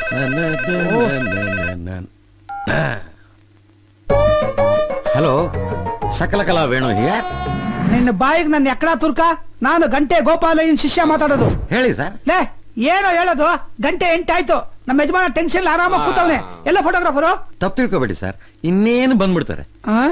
Hello ಸಕಲ ಕಲಾ Venu here ನಿನ್ನ ಬಾಯಿಗೆ ನನ್ನ ಎಕ್ಕಡ ತುರ್ಕ ನಾನು ಗಂಟೆ ಗೋಪಾಲಯ್ಯನ್ ಶಿಷ್ಯ ಮಾತಾಡೋದು ಹೇಳಿ ಸರ್ ಲೇ ಏನೋ ಹೇಳೋದು ಗಂಟೆ ಎಂಟಾಯ್ತು ನಮ್ಮ ಯಜಮಾನ ಟೆನ್ಷನ್ ಆರಾಮಾಗಿ ಕೂತವನೆ ಎಲ್ಲ ಫೋಟೋಗ್ರಾಫರು ತಪ್ಪು ತಿಳ್ಕೊಬೇಡಿ ಸರ್ ಇನ್ನೇನು ಬಂದ್ಬಿಡ್ತಾರೆ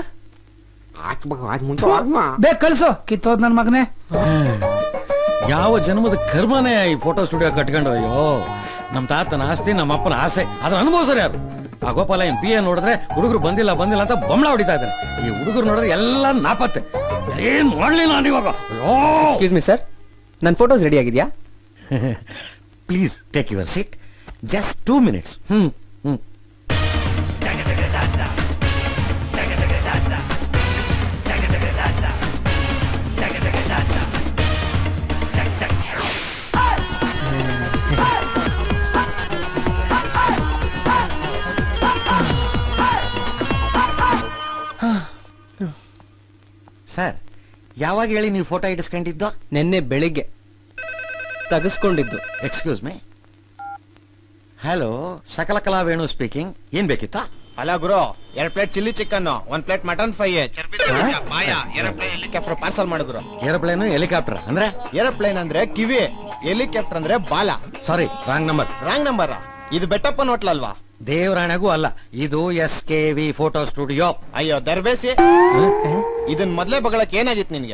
ಬೇಗ ಕಳ್ಸು ಕಿತ್ತೋದ್ ನನ್ ಮಗನೇ ಯಾವ ಜನ್ಮದ ಕರ್ಮನೇ ಈ ಫೋಟೋ ಸ್ಟುಡಿಯೋ ಕಟ್ಕೊಂಡು ಅಯ್ಯೋ ನಮ್ ತಾತನ ಆಸ್ತಿ ನಮ್ಮ ಅಪ್ಪನ ಆಸೆ ಅದನ್ನ ಅನುಭವಿಸೋರು ಯಾರು ಆ ಗೋಪಾಲ ಎಂ ಪಿ ಎ ನೋಡಿದ್ರೆ ಹುಡುಗರು ಬಂದಿಲ್ಲ ಬಂದಿಲ್ಲ ಅಂತ ಬೊಂಬಳ ಹೊಡಿತಾ ಇದ್ದಾರೆ ಈ ಹುಡುಗರು ನೋಡಿದ್ರೆ ಎಲ್ಲ ನಾಪತ್ತೆ ಏನ್ ಮಾಡ್ಲಿ ನಾನು ಇವಾಗ ಅಯ್ಯೋ ಎಕ್ಸ್ಕ್ಯೂಸ್ ಮಿ ಸರ್ ನನ್ನ ಫೋಟೋಸ್ ರೆಡಿ ಆಗಿದೆಯಾ please take your seat just two minutes hmm hmm sir ಯಾವಾಗ ಹೇಳಿ ನೀವು ಫೋಟೋ ಇಡಿಸ್ಕೊಂಡಿದ್ದು ನಿನ್ನೆ ಬೆಳಿಗ್ಗೆ ತೆಗೆಸ್ಕೊಂಡಿದ್ದು ಎಕ್ಸ್ಕ್ಯೂಸ್ ಮೀ ಹಲೋ ಸಕಲ ಕಲಾ ವೇಣು ಸ್ಪೀಕಿಂಗ್ ಏನ್ ಬೇಕಿತ್ತಾ ಅಲ್ಲ ಗುರು ಎರಡ್ ಪ್ಲೇಟ್ ಚಿಲ್ಲಿ ಚಿಕನ್ ಒಂದ್ ಪ್ಲೇಟ್ ಮಟನ್ ಫ್ರೈ ಮಾಯ ಏರೋಪ್ಲೇನ್ ಹೆಲಿಕಾಪ್ಟರ್ ಪಾರ್ಸಲ್ ಮಾಡು ಗುರು ಏರೋಪ್ಲೇನ್ ಹೆಲಿಕಾಪ್ಟರ್ ಅಂದ್ರೆ ಏರೋಪ್ಲೇನ್ ಅಂದ್ರೆ ಕಿವಿ ಹೆಲಿಕಾಪ್ಟರ್ ಅಂದ್ರೆ ಬಾಲ sorry wrong number wrong number ಇದು ಬೆಟ್ಟಪ್ಪನ ಹೋಟ್ಲ್ ಅಲ್ವಾ ದೇವರಾಣಗೂ ಅಲ್ಲ ಇದು S K V photo studio ಅಯ್ಯೋ ದರ್ಬೇಸಿ ಇದನ್ ಮೊದ್ಲೇ ಬಗಳಕ್ ಏನಾಗಿತ್ತು ನಿನ್ಗೆ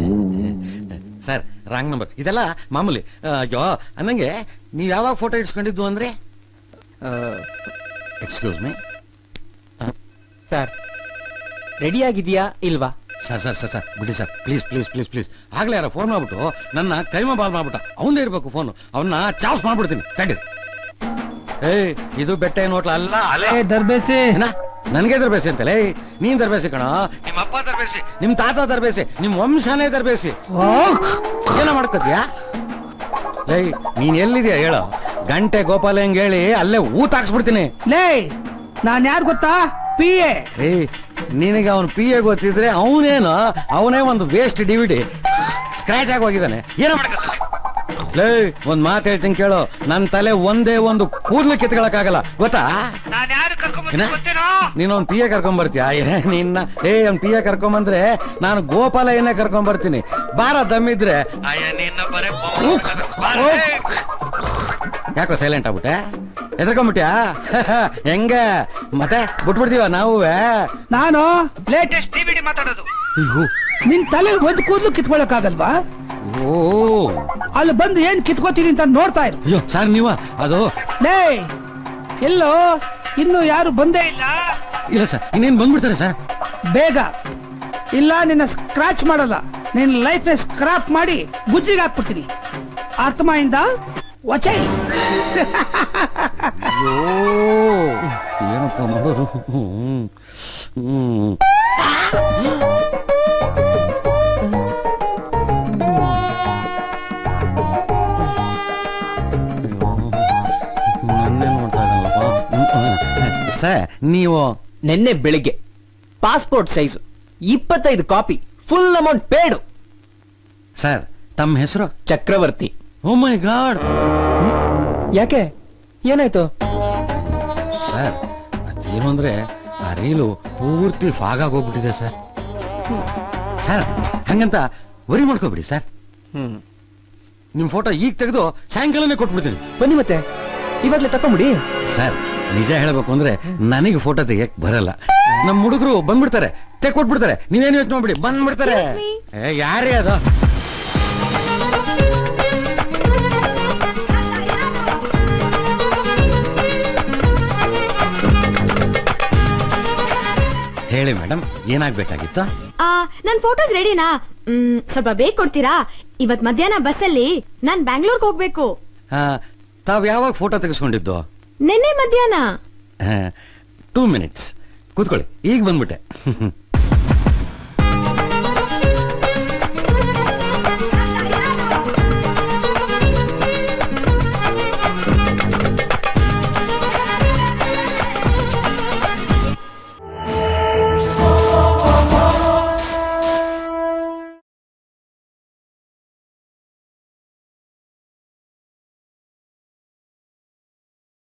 ಸರ್ ರಾಂಗ್ ನಂಬರ್ ಇದೆಲ್ಲ ಮಾಮೂಲಿ ಆ, ಅಯ್ಯೋ ಅನ್ನಂಗೆ ನೀವ್ ಯಾವಾಗ ಫೋಟೋ ಇಡ್ಸ್ಕೊಂಡಿದ್ದು ಅಂದ್ರೆ ಎಕ್ಸ್ಕ್ಯೂಸ್ ಮೀ ಸರ್ ರೆಡಿ ಆಗಿದೆಯಾ ಇಲ್ವಾ ಸರ್ ಸರ್ ಸರ್ ಸರ್ ಬಿಡಿ sir please please please please ಆಗ್ಲೇ ಯಾರ ಫೋನ್ ಮಾಡ್ಬಿಟ್ಟು ನನ್ನ ಕೈಮ ಬಾಲ್ ಮಾಡ್ಬಿಟ್ಟ ಅವನದೇ ಇರ್ಬೇಕು ಫೋನ್ ಅವನ್ನ ಚಾರ್ಜ್ ಮಾಡ್ಬಿಡ್ತೀನಿ ತಡಿ ಏಯ್ ಇದು ಬೆಟ್ಟ ಏನು ಹೋಟ್ಲ ಅಲ್ಲ ಅಲ್ಲೇ ಏ ದರ್ಬೇಸಿ ಏನ ನನ್ಗೆ ದರ್ಬೇಸಿ ಅಂತಲೇ ನೀನ್ ದರ್ಬೇಸಿ ಕಣ ನಿಮ್ಮ ಅಪ್ಪ ದರ್ಬೇಸಿ ನಿಮ್ ತಾತ ದರ್ಬೇಸಿ ನಿಮ್ ವಂಶನೇ ದರ್ಬೇಸಿ ಏನ ಮಾಡ್ಕೊತೀಯಾ ಲೈ ನೀನ್ ಎಲ್ಲಿದ್ಯಾ ಹೇಳು ಗಂಟೆ ಗೋಪಾಲ ಹೆಂಗ್ ಹೇಳಿ ಅಲ್ಲೇ ಊತ ಹಾಕ್ಸ್ಬಿಡ್ತೀನಿ ಲೇ ನಾನ್ ಯಾರು ಗೊತ್ತಾ ಪಿ ಎ ಏಯ್ ನಿನಗೆ ಅವನ್ ಪಿ ಎ ಗೊತ್ತಿದ್ರೆ ಅವನೇನು ಅವನೇ ಒಂದು ವೇಸ್ಟ್ ಡಿವಿಡಿ ಸ್ಕ್ರಾಚ್ ಆಗಿ ಹೋಗಿದ್ದಾನೆ ಏನೋ ಮಾಡ್ಕೊತಾನೆ ಲೇ ಒಂದ್ ಮಾತು ಹೇಳ್ತೀನಿ ಕೇಳು ನನ್ ತಲೆ ಒಂದೇ ಒಂದು ಕೂದ್ಲು ಕಿತ್ಕೊಳಕ್ಕಾಗಲ್ಲ ಗೊತ್ತಾ ಏನ? ನೀನ್ ಒಂದ್ ಪಿ ಎ ಕರ್ಕೊಂಡ್ ಬರ್ತೀಯ ಏ ನಿನ್ನ ಏ ಒಂದ್ ಪಿ ಎ ಕರ್ಕೊಂಬಂದ್ರೆ ನಾನು ಗೋಪಾಲ ಏನೇ ಕರ್ಕೊಂಡ್ ಬರ್ತೀನಿ ಬಾರ ದಮ್ಮಿದ್ರೆ ಅಯ್ಯ, ನಿನ್ನ ಬರೇ ಬೊಂಬು ಬಾರೆ. ಯಾಕೋ ಸೈಲೆಂಟ್ ಆಗ್ಬಿಟ್ಟೆ ಎದ್ರಕೊಂಡ್ಬಿಟ್ಯಾ ಹೆಂಗ ಮತ್ತೆ ಬಿಟ್ಬಿಡ್ತೀವ ನಾವು ನಾನು ಲೇಟೆಸ್ಟ್ ಟಿವಿಡಿ ಮಾತಾಡೋದು ನಿನ್ ತಲೆ ಒಂದ್ ಕೂದ್ಲು ಕಿತ್ಕೊಳಕ್ಕಾಗಲ್ವಾ ಓ ಅಲ್ಲಿ ಬಂದು ಏನ್ ಕಿತ್ಕೋತೀನಿ ಅಂತ ನೋಡ್ತಾ ಇರು ಅಯ್ಯೋ ಸರ್ ನೀವ ಅದು ಲೇ ಎಲ್ಲೋ ಇನ್ನು ಯಾರು ಬಂದೇ ಇಲ್ಲ ಇಲ್ಲ ಸರ್ ಇನ್ನೇನ್ ಬಂದ್ಬಿಡ್ತಾರೆ ಸರ್ ಬೇಗ ಇಲ್ಲ ನಿನ್ನ ಸ್ಕ್ರಾಚ್ ಮಾಡಲ್ಲ ನಿನ್ನ ಲೈಫ್ ಸ್ಕ್ರಾಪ್ ಮಾಡಿ ಗುಜ್ಜಿಗೆ ಹಾಕ್ಬಿಡ್ತೀನಿ ಆತ್ಮಯಿಂದ ವಚೈ ಅಯ್ಯೋ ಏನಪ್ಪ ಮಾಡೋದು ಹ್ಮ್ ಹ್ಮ್ ನನ್ನೇ ನೋಡ್ತಾ ಇದ್ದಾನಲ್ಲಪ್ಪ. ಸರ್ ನೀವು ನಿನ್ನೆ ಬೆಳಿಗ್ಗೆ ಪಾಸ್ಪೋರ್ಟ್ ಸೈಜ್ ಇಪ್ಪತ್ತೈದು copy full amount paid sir ತಮ್ಮ ಹೆಸರು ಚಕ್ರವರ್ತಿ ಓ ಮೈ ಗಾಡ್ ಯಾಕೆ ಏನಾಯ್ತು ಸರ್ ಅದೇನು ಅಂದ್ರೆ ಆ ರೀಲು ಪೂರ್ತಿ ಫಾಗ್ ಹೋಗ್ಬಿಟ್ಟಿದೆ ಸರ್ ಸರ್ ಹಂಗಂತ ವರಿ ಮಾಡ್ಕೋಬಿಡಿ ಸರ್ ಹ್ಮ್ ನಿಮ್ ಫೋಟೋ ಈಗ ತೆಗೆದು ಸಾಯಂಕಾಲನೇ ಕೊಟ್ಬಿಡ್ತೀನಿ ಬನ್ನಿ ಮತ್ತೆ ಇವಾಗ್ಲೇ ತಕೊಂಬಿಡಿ ಸರ್ ನಿಜ ಹೇಳ್ಬೇಕು ಅಂದ್ರೆ ನನಗೆ ಫೋಟೋ ತೆಗಿಯಕ್ ಬರಲ್ಲ ನಮ್ ಹುಡುಗರು ಬಂದ್ಬಿಡ್ತಾರೆ ತೆಗ್ ಕೊಟ್ಬಿಡ್ತಾರೆ ನೀವೇನು ಯೋಚನೆ ಮಾಡ್ಬಿಡಿ ಬಂದ್ಬಿಡ್ತಾರೆ ಏ, ಯಾರೇ ಅದು ಹೇಳಿ ಮೇಡಮ್ ಏನಾಗ್ಬೇಕಾಗಿತ್ತು ಆ ನನ್ ಫೋಟೋಸ್ ರೆಡಿನಾ ಮ್, ಸ್ವಲ್ಪ ಬೇಗ ಕೊಡ್ತೀರಾ ಇವತ್ ಮಧ್ಯಾಹ್ನ ಬಸ್ಸಲ್ಲಿ ನಾನ್ ಬ್ಯಾಂಗ್ಳೂರ್ಗೆ ಹೋಗ್ಬೇಕು ಆ, ತಾವ್ ಯಾವಾಗ ಫೋಟೋ ತೆಗೆಸ್ಕೊಂಡಿದ್ದು ನಿನ್ನೆ ಮಧ್ಯಾಹ್ನ ಟೂ ಮಿನಿಟ್ಸ್ ಕೂತ್ಕೊಳ್ಳಿ ಈಗ ಬಂದ್ಬಿಟ್ಟೆ